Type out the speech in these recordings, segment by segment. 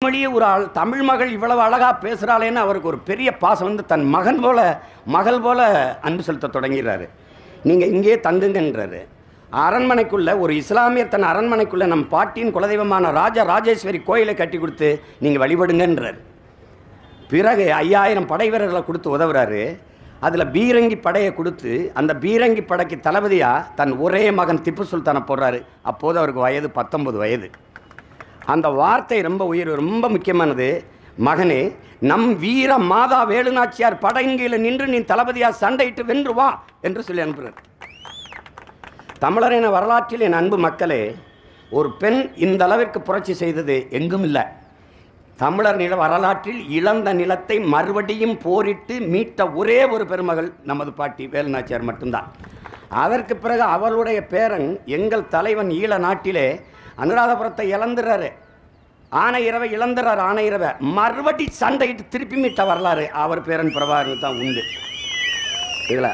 மொழியை ஒரு ஆள் தமிழ் மகள் இவ்வளவு அழகா பேசுகிறாளேன்னு அவருக்கு ஒரு பெரிய பாசம் வந்து தன் மகன் போல மகள் போல அன்பு செலுத்த தொடங்கிறாரு நீங்கள் இங்கே தங்குங்கன்றாரு அரண்மனைக்குள்ள ஒரு இஸ்லாமியர் தன் அரண்மனைக்குள்ள நம் பாட்டியின் குலதெய்வமான ராஜா ராஜேஸ்வரி கோயிலை கட்டி கொடுத்து நீங்கள் வழிபடுங்கன்றார் பிறகு ஐயாயிரம் படை வீரர்களை கொடுத்து உதவுறாரு அதில் பீரங்கி படையை கொடுத்து அந்த பீரங்கி படைக்கு தளபதியாக தன் ஒரே மகன் திப்பு சுல்தானை போடுறாரு அப்போது அவருக்கு வயது பத்தொன்பது வயது அந்த வார்த்தை ரொம்ப உயிர் ரொம்ப முக்கியமானது மகனே நம் வீர மாதா வேலுநாச்சியார் படங்கில நின்று நீ தளபதியா சண்டையிட்டு வென்று வா என்று சொல்லி அனுப்புகிறார் தமிழரின வரலாற்றில் என் அன்பு மக்களே ஒரு பெண் இந்த அளவிற்கு புரட்சி செய்தது எங்கும் இல்லை தமிழர் நில வரலாற்றில் இழந்த நிலத்தை மறுபடியும் போரிட்டு மீட்ட ஒரே ஒரு பெருமகள் நமது பாட்டி வேலுநாச்சியார் மட்டும்தான் அதற்கு பிறகு அவளுடைய பேரன் எங்கள் தலைவன் ஈழ நாட்டிலே அனுராதபுரத்தை இழந்துறாரு ஆனையிரவை இழந்துறாரு ஆனையிரவை மறுபடி சண்டையிட்டு திருப்பி மீட்ட வரலாறு அவர் பேரன் பிரபாகரன் தான் உண்டு இதில்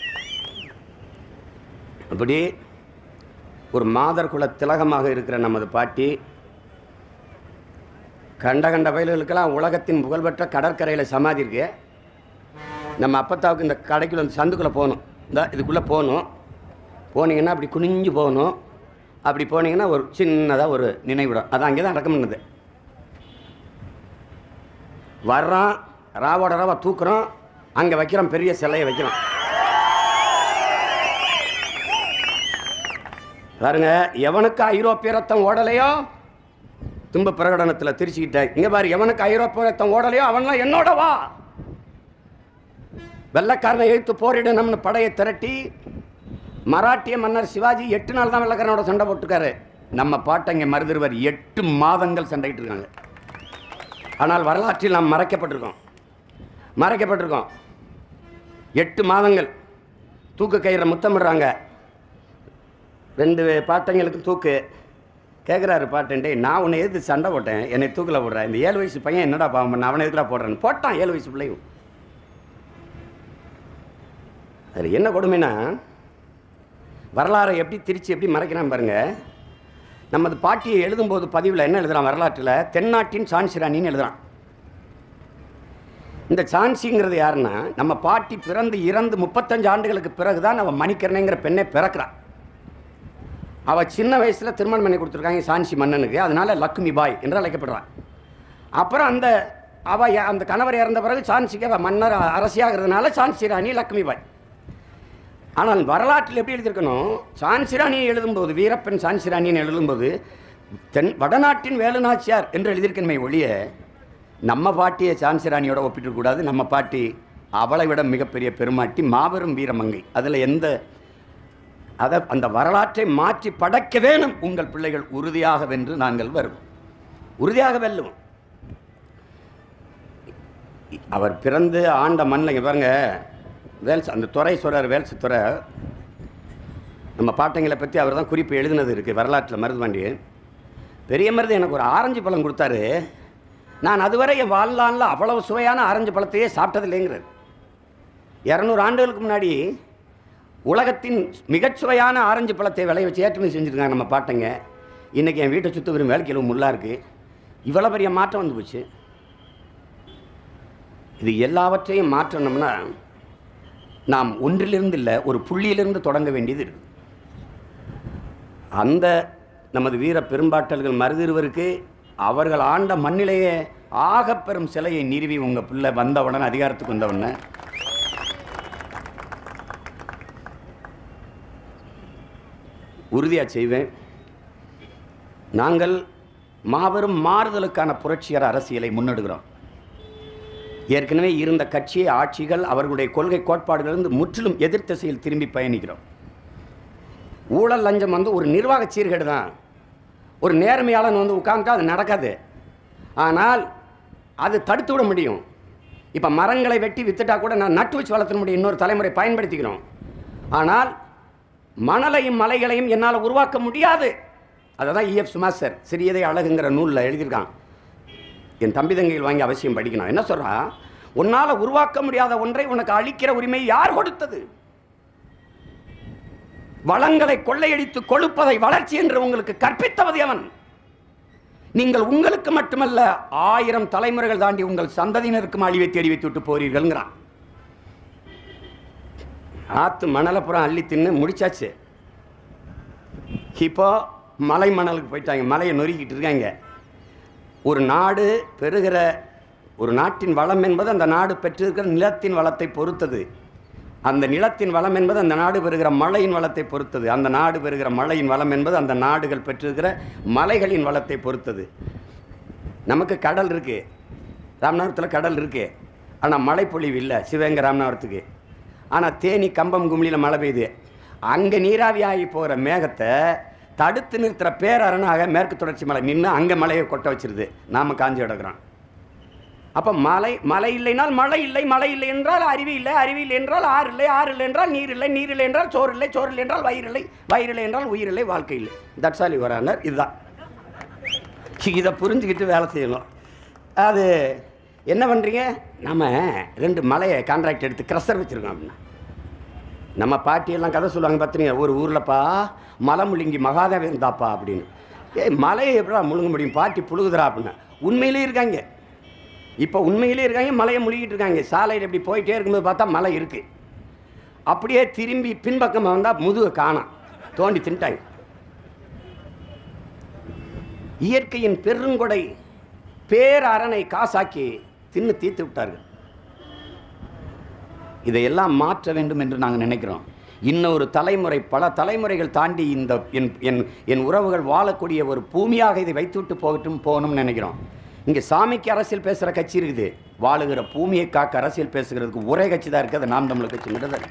அப்படி ஒரு மாதர் குல திலகமாக இருக்கிற நமது பாட்டி கண்ட கண்ட வயல்களுக்கெல்லாம் உலகத்தின் புகழ்பெற்ற கடற்கரையில் சமாதி இருக்கு நம்ம அப்பத்தாவுக்கு இந்த கடைக்குள்ள இந்த சந்துக்குள்ளே போகணும் இந்த இதுக்குள்ளே போகணும் போனீங்கன்னா அப்படி குனிஞ்சு போகணும் அப்படி போனீங்கன்னா ஒரு சின்னதாக ஒரு நினைவிடம் அது அங்கே தான் அடக்கம் பண்ணுது வர்றோம் ராவோட ராவா தூக்குறோம் அங்கே வைக்கிறோம் பெரிய சிலையை வைக்கிறோம் பாருங்க எவனுக்கு ஐரோப்பிய ரத்தம் ஓடலையோ துன்ப பிரகடனத்தில் திரிச்சுக்கிட்ட இங்கே பாரு எவனுக்கு ஐரோப்பிய ரத்தம் ஓடலையோ அவன்லாம் என்னோட வா வெள்ளக்காரனை எழுத்து போரிடணும்னு படையை திரட்டி மராட்டிய மன்னர் சிவாஜி எட்டு நாள் தான் வெள்ளக்காரனோட சண்டை போட்டுருக்காரு நம்ம பாட்டங்க மருதிருவர் எட்டு மாதங்கள் சண்டையிட்டு இருக்காங்க ஆனால் வரலாற்றில் நாம் மறைக்கப்பட்டிருக்கோம் மறைக்கப்பட்டிருக்கோம் எட்டு மாதங்கள் தூக்கு கயிறை முத்தமிடுறாங்க ரெண்டு பாட்டங்களுக்கு தூக்கு கேட்குறாரு பாட்டன்ட்டே நான் உன்னை எதிர்த்து சண்டை போட்டேன் என்னை தூக்கில் போடுறேன் இந்த ஏழு வயசு பையன் என்னடா பாவம் பண்ண அவனை எதுக்குடா போடுறேன்னு போட்டான் ஏழு வயசு பிள்ளையும் அதில் என்ன கொடுமைனா வரலாறை எப்படி திரிச்சு எப்படி மறைக்கிறான் பாருங்க நமது பாட்டியை எழுதும்போது பதிவில் என்ன எழுதுறான் வரலாற்றில் தென்னாட்டின் சான்சிராணின்னு எழுதுறான் இந்த சான்சிங்கிறது யாருன்னா நம்ம பாட்டி பிறந்து இறந்து முப்பத்தஞ்சு ஆண்டுகளுக்கு பிறகு தான் அவன் மணிக்கரணைங்கிற பெண்ணை பிறக்கிறான் அவள் சின்ன வயசில் திருமணம் பண்ணி கொடுத்துருக்காங்க சான்சி மன்னனுக்கு அதனால லக்ஷ்மி பாய் என்று அழைக்கப்படுறான் அப்புறம் அந்த அவ அந்த கணவர் இறந்த பிறகு சான்சிக்கு அவள் மன்னர் அரசியாகிறதுனால சான்சி ராணி லக்ஷ்மி பாய் ஆனால் வரலாற்றில் எப்படி எழுதியிருக்கணும் சான்சிராணியை எழுதும்போது வீரப்பன் சான்சிராணின்னு எழுதும்போது தென் வடநாட்டின் வேலுநாச்சியார் என்று எழுதியிருக்கணுமே ஒழிய நம்ம பாட்டியை சான்சிராணியோட ஒப்பிட்டுக்கூடாது நம்ம பாட்டி அவளை விட மிகப்பெரிய பெருமாட்டி மாபெரும் வீரமங்கை அதில் எந்த அதை அந்த வரலாற்றை மாற்றி படைக்க வேணும் உங்கள் பிள்ளைகள் உறுதியாக வென்று நாங்கள் வருவோம் உறுதியாக வெல்லுவோம் அவர் பிறந்து ஆண்ட மண்ணில் இங்க பாருங்க வேல்ஸ் அந்த துறை சொல்கிறார் வேல்ஸ் துறை நம்ம பாட்டங்களை பற்றி அவர் தான் குறிப்பு எழுதினது இருக்குது வரலாற்றில் மருதுபாண்டி பெரிய மருது எனக்கு ஒரு ஆரஞ்சு பழம் கொடுத்தாரு நான் அதுவரை என் வாழ்நாளில் அவ்வளவு சுவையான ஆரஞ்சு பழத்தையே சாப்பிட்டதில்லைங்கிறார் இரநூறு ஆண்டுகளுக்கு முன்னாடி உலகத்தின் மிகச்சுவையான ஆரஞ்சு பழத்தை விளைய வச்சு ஏற்றுமதி செஞ்சுருக்காங்க நம்ம பாட்டங்க இன்றைக்கி என் வீட்டை சுற்றி வரும் வேலைக்கிழவு முள்ளா இருக்குது இவ்வளோ பெரிய மாற்றம் வந்து போச்சு இது எல்லாவற்றையும் மாற்றணும்னா நாம் ஒன்றிலிருந்து இல்லை ஒரு புள்ளியிலிருந்து தொடங்க வேண்டியது இருக்கு அந்த நமது வீர பெரும்பாட்டல்கள் மருதிருவருக்கு அவர்கள் ஆண்ட மண்ணிலேயே ஆகப் பெரும் சிலையை நிறுவி உங்கள் பிள்ளை வந்தவுடனே அதிகாரத்துக்கு வந்தவுடனே உறுதியாக செய்வேன் நாங்கள் மாபெரும் மாறுதலுக்கான புரட்சிகர அரசியலை முன்னெடுக்கிறோம் ஏற்கனவே இருந்த கட்சி ஆட்சிகள் அவர்களுடைய கொள்கை கோட்பாடுகளிலிருந்து முற்றிலும் எதிர் திசையில் திரும்பி பயணிக்கிறோம் ஊழல் லஞ்சம் வந்து ஒரு நிர்வாக சீர்கேடு தான் ஒரு நேர்மையாளன் வந்து உட்கார்ந்தா அது நடக்காது ஆனால் அது தடுத்து விட முடியும் இப்போ மரங்களை வெட்டி வித்துட்டா கூட நான் நட்டு வச்சு வளர்த்த முடியும் இன்னொரு தலைமுறை பயன்படுத்திக்கிறோம் ஆனால் மணலையும் மலைகளையும் என்னால் உருவாக்க முடியாது அதை தான் இஎஃப் சுமாசர் சிறியதை அழகுங்கிற நூலில் எழுதியிருக்கான் என் தம்பி தங்கைகள் வாங்கி அவசியம் படிக்கணும் என்ன சொல்றா உன்னால் உருவாக்க முடியாத ஒன்றை உனக்கு அளிக்கிற உரிமை யார் கொடுத்தது வளங்களை கொள்ளையடித்து கொழுப்பதை வளர்ச்சி என்று உங்களுக்கு கற்பித்தவது எவன் நீங்கள் உங்களுக்கு மட்டுமல்ல ஆயிரம் தலைமுறைகள் தாண்டி உங்கள் சந்ததியினருக்கும் அழிவை தேடி வைத்து விட்டு போறீர்கள்ங்கிறான் ஆத்து மணலை புறம் அள்ளி தின்னு முடிச்சாச்சு இப்போ மலை மணலுக்கு போயிட்டாங்க மலையை நொறுக்கிட்டு இருக்காங்க ஒரு நாடு பெறுகிற ஒரு நாட்டின் வளம் என்பது அந்த நாடு பெற்றிருக்கிற நிலத்தின் வளத்தை பொறுத்தது அந்த நிலத்தின் வளம் என்பது அந்த நாடு பெறுகிற மழையின் வளத்தை பொறுத்தது அந்த நாடு பெறுகிற மழையின் வளம் என்பது அந்த நாடுகள் பெற்றிருக்கிற மலைகளின் வளத்தை பொறுத்தது நமக்கு கடல் இருக்கு ராமநாதபுரத்தில் கடல் இருக்கு ஆனால் மழைப்பொழிவு இல்லை சிவகங்கை ராமநாதபுரத்துக்கு ஆனால் தேனி கம்பம் கும்ளியில் மழை பெய்யுது அங்கே நீராவி ஆகி போகிற மேகத்தை தடுத்து நிறுத்துகிற பேரரணாக மேற்கு தொடர்ச்சி மலை நின்று அங்கே மலையை கொட்ட வச்சிருது நாம் காஞ்சி கிடக்குறோம் அப்போ மலை மலை இல்லைனால் மழை இல்லை மழை இல்லை என்றால் அருவி இல்லை அருவி இல்லை என்றால் ஆறு இல்லை ஆறு இல்லை என்றால் நீர் இல்லை நீர் இல்லை என்றால் சோறு இல்லை சோறு இல்லை என்றால் வயிறு இல்லை வயிறு இல்லை என்றால் உயிர் இல்லை வாழ்க்கை இல்லை தட்ஸ் ஆல் யுவர் ஆனர் இதுதான் இதை புரிஞ்சுக்கிட்டு வேலை செய்யணும் அது என்ன பண்ணுறீங்க நம்ம ரெண்டு மலையை கான்ட்ராக்ட் எடுத்து க்ரஷர் வச்சுருக்கோம் அப்படின்னா நம்ம பாட்டியெல்லாம் கதை சொல்லுவாங்க பார்த்துங்க ஒரு ஊர்லப்பா மலை முழுங்கி மகாதேவன் இருந்தாப்பா அப்படின்னு ஏய் மலையை எப்படா முழுங்க முடியும் பாட்டி புழுகுதுறா அப்படின்னா உண்மையிலே இருக்காங்க இப்போ உண்மையிலே இருக்காங்க மலையை முழுகிட்டு இருக்காங்க சாலையில் இப்படி போயிட்டே இருக்கும்போது பார்த்தா மலை இருக்குது அப்படியே திரும்பி பின்பக்கம் வந்தால் முதுகை காணாம் தோண்டி தின்ட்டாங்க இயற்கையின் பெருங்கொடை பேரரணை காசாக்கி தின்னு தீர்த்து விட்டார்கள் இதையெல்லாம் மாற்ற வேண்டும் என்று நாங்கள் நினைக்கிறோம் இன்னொரு தலைமுறை பல தலைமுறைகள் தாண்டி இந்த என் என் என் உறவுகள் வாழக்கூடிய ஒரு பூமியாக இதை வைத்துவிட்டு போகட்டும் போகணும்னு நினைக்கிறோம் இங்கே சாமிக்கு அரசியல் பேசுகிற கட்சி இருக்குது வாழுகிற பூமியை காக்க அரசியல் பேசுகிறதுக்கு ஒரே கட்சி தான் இருக்குது அது நாம் தமிழர் கட்சிங்கிறது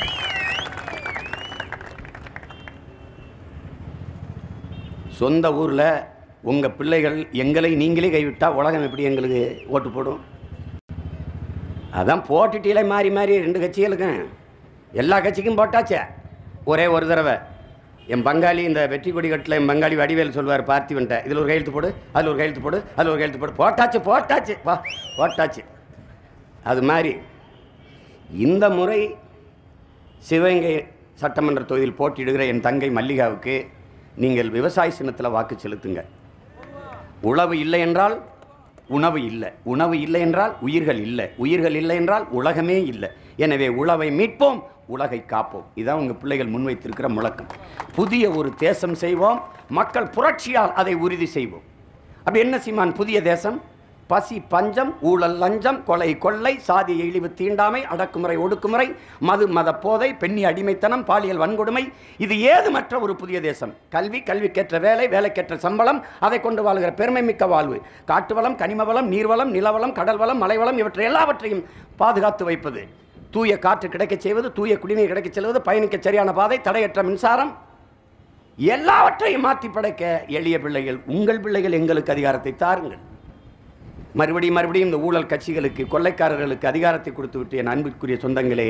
சொந்த ஊரில் உங்கள் பிள்ளைகள் எங்களை நீங்களே கைவிட்டால் உலகம் எப்படி எங்களுக்கு ஓட்டு போடும் அதான் போட்டுட்டீங்களே மாறி மாறி ரெண்டு கட்சிகளுக்கும் எல்லா கட்சிக்கும் போட்டாச்சே ஒரே ஒரு தடவை என் பங்காளி இந்த வெற்றி கொடி கட்டில் என் பங்காளி வடிவேல் சொல்வார் பார்த்திவன்ட்ட இதில் ஒரு கையெழுத்து போடு அதில் ஒரு கையெழுத்து போடு அதில் ஒரு கையெழுத்து போடு போட்டாச்சு போட்டாச்சு வா போட்டாச்சு அது மாதிரி இந்த முறை சிவகங்கை சட்டமன்ற தொகுதியில் போட்டியிடுகிற என் தங்கை மல்லிகாவுக்கு நீங்கள் விவசாய சின்னத்தில் வாக்கு செலுத்துங்க உழவு இல்லை என்றால் உணவு இல்லை உணவு இல்லை என்றால் உயிர்கள் இல்லை உயிர்கள் இல்லை என்றால் உலகமே இல்லை எனவே உழவை மீட்போம் உலகை காப்போம் இதான் உங்கள் பிள்ளைகள் முன்வைத்திருக்கிற முழக்கம் புதிய ஒரு தேசம் செய்வோம் மக்கள் புரட்சியால் அதை உறுதி செய்வோம் அப்படி என்ன சீமான் புதிய தேசம் பசி பஞ்சம் ஊழல் லஞ்சம் கொலை கொள்ளை சாதி இழிவு தீண்டாமை அடக்குமுறை ஒடுக்குமுறை மது மத போதை பெண்ணி அடிமைத்தனம் பாலியல் வன்கொடுமை இது ஏதுமற்ற ஒரு புதிய தேசம் கல்வி கல்விக்கேற்ற வேலை வேலைக்கேற்ற சம்பளம் அதை கொண்டு வாழ்கிற பெருமை மிக்க வாழ்வு காட்டு வளம் கனிம வளம் நீர்வளம் நிலவளம் கடல் வளம் மலைவளம் இவற்றை எல்லாவற்றையும் பாதுகாத்து வைப்பது தூய காற்று கிடைக்கச் செய்வது தூய குடிநீர் கிடைக்கச் செல்வது பயணிக்க சரியான பாதை தடையற்ற மின்சாரம் எல்லாவற்றையும் மாற்றி படைக்க எளிய பிள்ளைகள் உங்கள் பிள்ளைகள் எங்களுக்கு அதிகாரத்தை தாருங்கள் மறுபடியும் மறுபடியும் இந்த ஊழல் கட்சிகளுக்கு கொள்ளைக்காரர்களுக்கு அதிகாரத்தை கொடுத்து விட்டு என் அன்பிற்குரிய சொந்தங்களே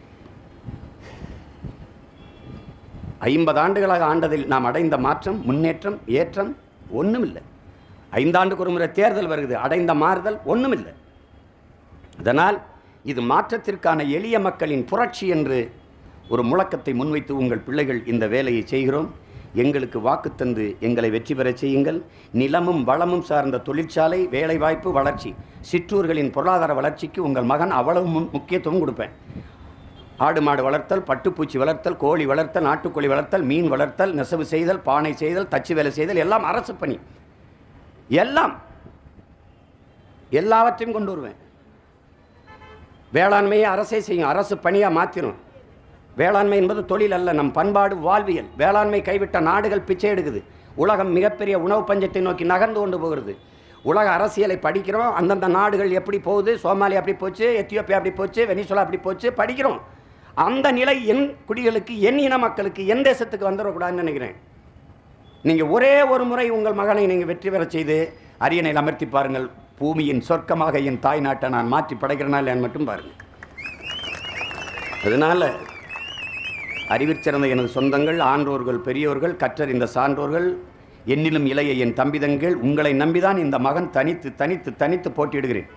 ஐம்பது ஆண்டுகளாக ஆண்டதில் நாம் அடைந்த மாற்றம் முன்னேற்றம் ஏற்றம் ஒன்றுமில்லை ஐந்தாண்டுக்கு ஒரு முறை தேர்தல் வருகிறது அடைந்த மாறுதல் ஒன்றுமில்லை அதனால் இது மாற்றத்திற்கான எளிய மக்களின் புரட்சி என்று ஒரு முழக்கத்தை முன்வைத்து உங்கள் பிள்ளைகள் இந்த வேலையை செய்கிறோம் எங்களுக்கு வாக்கு தந்து எங்களை வெற்றி பெறச் செய்யுங்கள் நிலமும் வளமும் சார்ந்த தொழிற்சாலை வேலைவாய்ப்பு வளர்ச்சி சிற்றூர்களின் பொருளாதார வளர்ச்சிக்கு உங்கள் மகன் அவ்வளவு முன் முக்கியத்துவம் கொடுப்பேன் ஆடு மாடு வளர்த்தல் பட்டுப்பூச்சி வளர்த்தல் கோழி வளர்த்தல் நாட்டுக்கோழி வளர்த்தல் மீன் வளர்த்தல் நெசவு செய்தல் பானை செய்தல் தச்சு வேலை செய்தல் எல்லாம் அரசு பணி எல்லாம் எல்லாவற்றையும் கொண்டு வருவேன் வேளாண்மையை அரசே செய்யும் அரசு பணியாக மாற்றிடும் வேளாண்மை என்பது தொழில் அல்ல நம் பண்பாடு வாழ்வியல் வேளாண்மை கைவிட்ட நாடுகள் பிச்சை எடுக்குது உலகம் மிகப்பெரிய உணவு பஞ்சத்தை நோக்கி நகர்ந்து கொண்டு போகிறது உலக அரசியலை படிக்கிறோம் அந்தந்த நாடுகள் எப்படி போகுது சோமாலியா அப்படி போச்சு எத்தியோப்பியா அப்படி போச்சு வெனிசுலா அப்படி போச்சு படிக்கிறோம் அந்த நிலை என் குடிகளுக்கு என் இன மக்களுக்கு என் தேசத்துக்கு வந்துடக்கூடாதுன்னு நினைக்கிறேன் நீங்கள் ஒரே ஒரு முறை உங்கள் மகனை நீங்கள் வெற்றி பெறச் செய்து அரியணையில் அமர்த்தி பாருங்கள் பூமியின் சொர்க்கமாக என் தாய் நாட்டை நான் மாற்றி படைக்கிறேனா இல்லையான்னு மட்டும் பாருங்கள் அதனால் அறிவிற்சிறந்த எனது சொந்தங்கள் ஆன்றோர்கள் பெரியோர்கள் கற்றறிந்த சான்றோர்கள் என்னிலும் இளைய என் தம்பிதங்கள் உங்களை நம்பிதான் இந்த மகன் தனித்து தனித்து தனித்து போட்டியிடுகிறேன்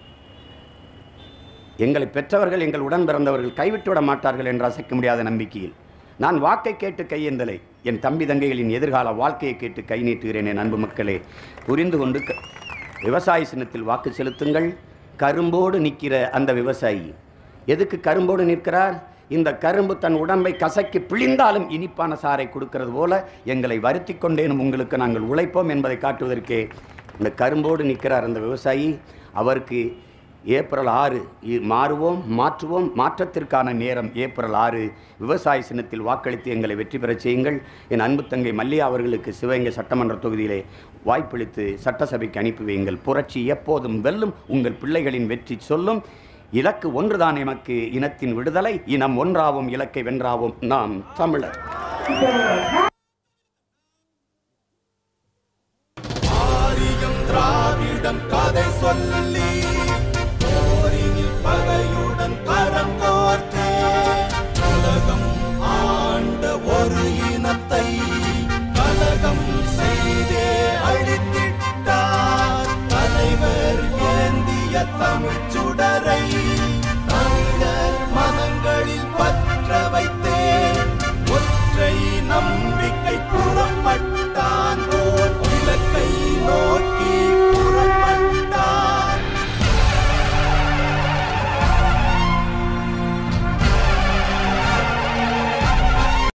எங்களை பெற்றவர்கள் எங்கள் உடன் பிறந்தவர்கள் கைவிட்டு விட மாட்டார்கள் என்று அசைக்க முடியாத நம்பிக்கையில் நான் வாக்கை கேட்டு கையேந்தலை என் தம்பி தங்கைகளின் எதிர்கால வாழ்க்கையை கேட்டு கை நீட்டுகிறேன் என் அன்பு மக்களே புரிந்து கொண்டு க- விவசாய சின்னத்தில் வாக்கு செலுத்துங்கள் கரும்போடு நிற்கிற அந்த விவசாயி எதுக்கு கரும்போடு நிற்கிறார் இந்த கரும்பு தன் உடம்பை கசக்கி பிழிந்தாலும் இனிப்பான சாறை கொடுக்கிறது போல எங்களை வருத்தி கொண்டேனும் உங்களுக்கு நாங்கள் உழைப்போம் என்பதை காட்டுவதற்கே இந்த கரும்போடு நிற்கிறார் அந்த விவசாயி அவருக்கு ஏப்ரல் ஆறு இ- மாறுவோம் மாற்றுவோம் மாற்றத்திற்கான நேரம் ஏப்ரல் ஆறு விவசாய சின்னத்தில் வாக்களித்து எங்களை வெற்றி பெறச் செய்யுங்கள் என் அன்பு தங்கை மல்லியா அவர்களுக்கு சிவகங்கை சட்டமன்ற தொகுதியிலே வாய்ப்பளித்து சட்டசபைக்கு அனுப்பி வையுங்கள் புரட்சி எப்போதும் வெல்லும் உங்கள் பிள்ளைகளின் வெற்றி சொல்லும் இலக்கு ஒன்றுதான் எமக்கு இனத்தின் விடுதலை இனம் ஒன்றாவும் இலக்கை வென்றாவும் நாம் தமிழர் ஆரியம் திராவிடம் கதை சொல்லி